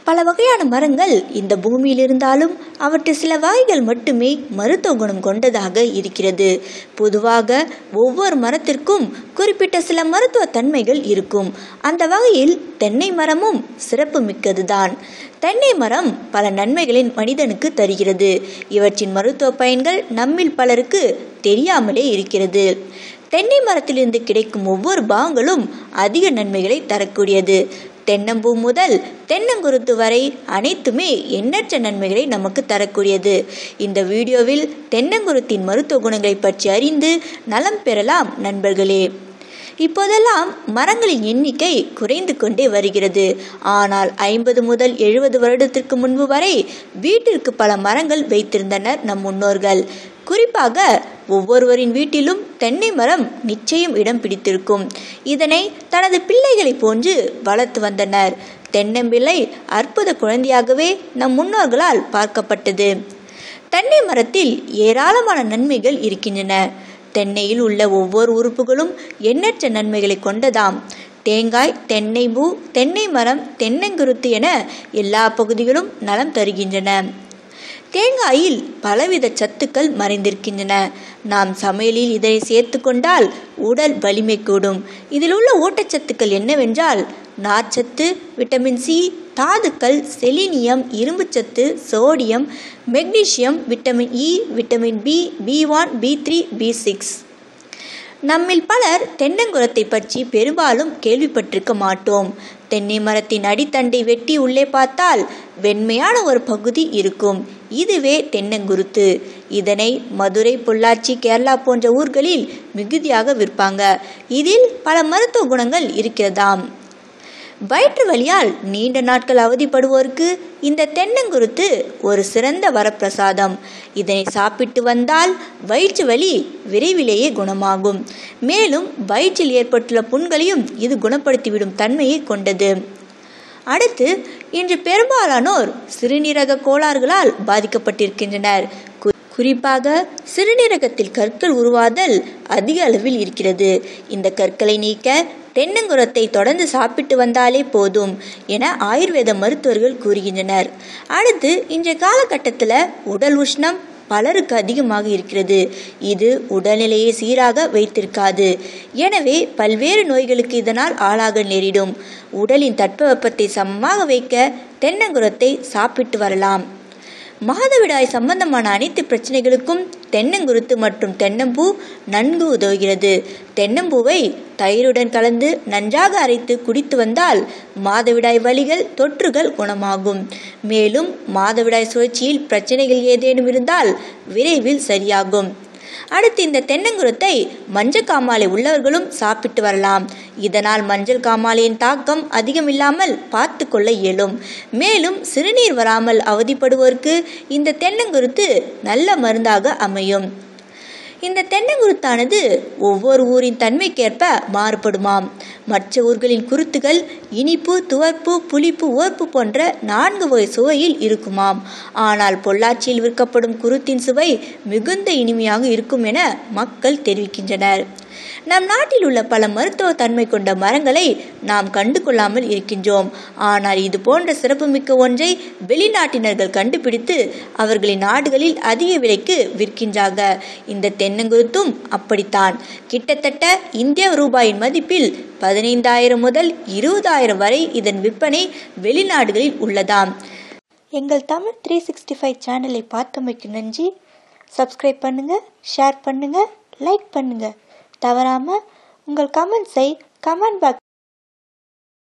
பல வகையான மரங்கள் இந்த பூமியில் இருந்தாலும் அவற்றில் சில வகைகள் மட்டுமே மருத்துவ குணம் கொண்டதாக இருக்கிறது பொதுவாக ஒவ்வொரு மரத்திற்கும் குறிப்பிட்ட சில மருத்துவ தன்மைகள் இருக்கும் அந்த வகையில் தென்னை மரமும் சிறப்பு மிக்கதுதான் தென்னை மரம் பல நன்மைகளின் மனிதனுக்கு தருகிறது இவற்றின் மருத்துவ பயன்கள் நம்மில் பலருக்கு தெரியாமலே இருக்கிறது தென்னை மரத்திலிருந்து கிடைக்கும் ஒவ்வொரு பாகங்களும் அதிக நன்மைகளை தரக்கூடியது தென்னம்பூ முதல் தென்னங்குருத்து வரை அனைத்துமே எண்ணற்ற நன்மைகளை நமக்கு தரக்கூடியது இந்த வீடியோவில் தென்னங்குருத்தின் மருத்துவ குணங்களை பற்றி அறிந்து நலம் பெறலாம் நண்பர்களே இப்போதெல்லாம் மரங்களின் எண்ணிக்கை குறைந்து கொண்டே வருகிறது ஆனால் ஐம்பது முதல் எழுபது வருடத்திற்கு முன்பு வரை வீட்டிற்கு பல மரங்கள் வைத்திருந்தனர் நம் முன்னோர்கள் குறிப்பாக ஒவ்வொருவரின் வீட்டிலும் தென்னை மரம் நிச்சயம் இடம் பிடித்திருக்கும் இதனை தனது பிள்ளைகளைப் போன்று வளர்த்து வந்தனர் தென்னம்பிள்ளை அற்புத குழந்தையாகவே நம் முன்னோர்களால் பார்க்கப்பட்டது தென்னை மரத்தில் ஏராளமான நன்மைகள் இருக்கின்றன தென்னையில் உள்ள ஒவ்வொரு உறுப்புகளும் எண்ணற்ற நன்மைகளை கொண்டதாம் தேங்காய் தென்னை பூ தென்னை மரம் தென்னங்குருத்து என எல்லா பகுதிகளும் நலம் தருகின்றன தேங்காயில் பலவித சத்துக்கள் மறைந்திருக்கின்றன நாம் சமையலில் இதனை சேர்த்து கொண்டால் உடல் வலிமை கூடும் இதில் உள்ள ஊட்டச்சத்துக்கள் என்னவென்றால் நார்ச்சத்து விட்டமின் சி தாதுக்கள் செலினியம் இரும்புச்சத்து sodium magnesium vitamin E vitamin B B one B three B six நம்மில் பலர் தென்னங்குரத்தை பற்றி பெரும்பாலும் கேள்விப்பட்டிருக்க மாட்டோம் தென்னை மரத்தின் அடித்தண்டை வெட்டி உள்ளே பார்த்தால் வெண்மையான ஒரு பகுதி இருக்கும் இதுவே தென்னங்குருத்து இதனை மதுரை பொள்ளாச்சி கேரளா போன்ற ஊர்களில் மிகுதியாக விற்பாங்க இதில் பல மருத்துவ குணங்கள் இருக்கிறதாம் வயிற்று வலியால் நீண்ட நாட்கள் அவதிப்படுவோருக்கு இந்த தென்னங்குருத்து ஒரு சிறந்த வரப்பிரசாதம் இதனை சாப்பிட்டு வந்தால் வயிற்று வலி விரைவிலேயே குணமாகும் மேலும் வயிற்றில் ஏற்பட்டுள்ள புண்களையும் இது குணப்படுத்திவிடும் தன்மையை கொண்டது அடுத்து இன்று பெரும்பாலானோர் சிறுநீரக கோளாறுகளால் பாதிக்கப்பட்டிருக்கின்றனர் குறிப்பாக சிறுநீரகத்தில் கற்கள் உருவாதல் அதிக அளவில் இருக்கிறது இந்த கற்களை நீக்க தென்னங்குரத்தை தொடர்ந்து சாப்பிட்டு வந்தாலே போதும் என ஆயுர்வேத மருத்துவர்கள் கூறுகின்றனர் அடுத்து இன்றைய காலகட்டத்தில் உடல் உஷ்ணம் பலருக்கு அதிகமாக இருக்கிறது இது உடல்நிலையை சீராக வைத்திருக்காது எனவே பல்வேறு நோய்களுக்கு இதனால் ஆளாக நேரிடும் உடலின் தட்பவெப்பத்தை சமமாக வைக்க தென்னங்குரத்தை சாப்பிட்டு வரலாம் மாதவிடாய் சம்பந்தமான அனைத்து பிரச்சனைகளுக்கும் தென்னங்குருத்து மற்றும் தென்னம்பூ நன்கு உதவுகிறது தென்னம்பூவை தயிருடன் கலந்து நன்றாக அரைத்து குடித்து வந்தால் மாதவிடாய் வலிகள் தொற்றுகள் குணமாகும் மேலும் மாதவிடாய் சுழற்சியில் பிரச்சனைகள் ஏதேனும் இருந்தால் விரைவில் சரியாகும் அடுத்து இந்த தென்னங்குரத்தை மஞ்சள் காமாலை உள்ளவர்களும் சாப்பிட்டு வரலாம் இதனால் மஞ்சள் காமாலையின் தாக்கம் அதிகமில்லாமல் பார்த்து கொள்ள இயலும் மேலும் சிறுநீர் வராமல் அவதிப்படுவோருக்கு இந்த தென்னங்குருத்து நல்ல மருந்தாக அமையும் இந்த தென்னங்குருத்தானது ஒவ்வொரு ஊரின் தன்மைக்கேற்ப மாறுபடுமாம் மற்ற ஊர்களின் குருத்துகள் இனிப்பு துவர்ப்பு புளிப்பு ஓர்ப்பு போன்ற நான்கு வகை சுவையில் இருக்குமாம் ஆனால் பொள்ளாச்சியில் விற்கப்படும் குருத்தின் சுவை மிகுந்த இனிமையாக இருக்கும் என மக்கள் தெரிவிக்கின்றனர் நம் நாட்டில் உள்ள பல மருத்துவ தன்மை கொண்ட மரங்களை நாம் கண்டு கொள்ளாமல் இருக்கின்றோம் ஆனால் இது போன்ற சிறப்புமிக்க ஒன்றை வெளிநாட்டினர்கள் கண்டுபிடித்து அவர்களின் நாடுகளில் அதிக விலைக்கு விற்கின்றாங்க இந்த தென்னங்குருத்தும் அப்படித்தான் கிட்டத்தட்ட இந்திய ரூபாயின் மதிப்பில் பதினைந்தாயிரம் முதல் இருபதாயிரம் வரை இதன் விற்பனை வெளிநாடுகளில் உள்ளதாம் எங்கள் தமிழ் த்ரீ சிக்ஸ்டி ஃபைவ் சேனலை பார்த்தமைக்கு நன்றி சப்ஸ்கிரைப் பண்ணுங்கள் ஷேர் பண்ணுங்கள் லைக் பண்ணுங்கள் தவறாமல் உங்கள் கமெண்ட்ஸை கமெண்ட் பாக்ஸ்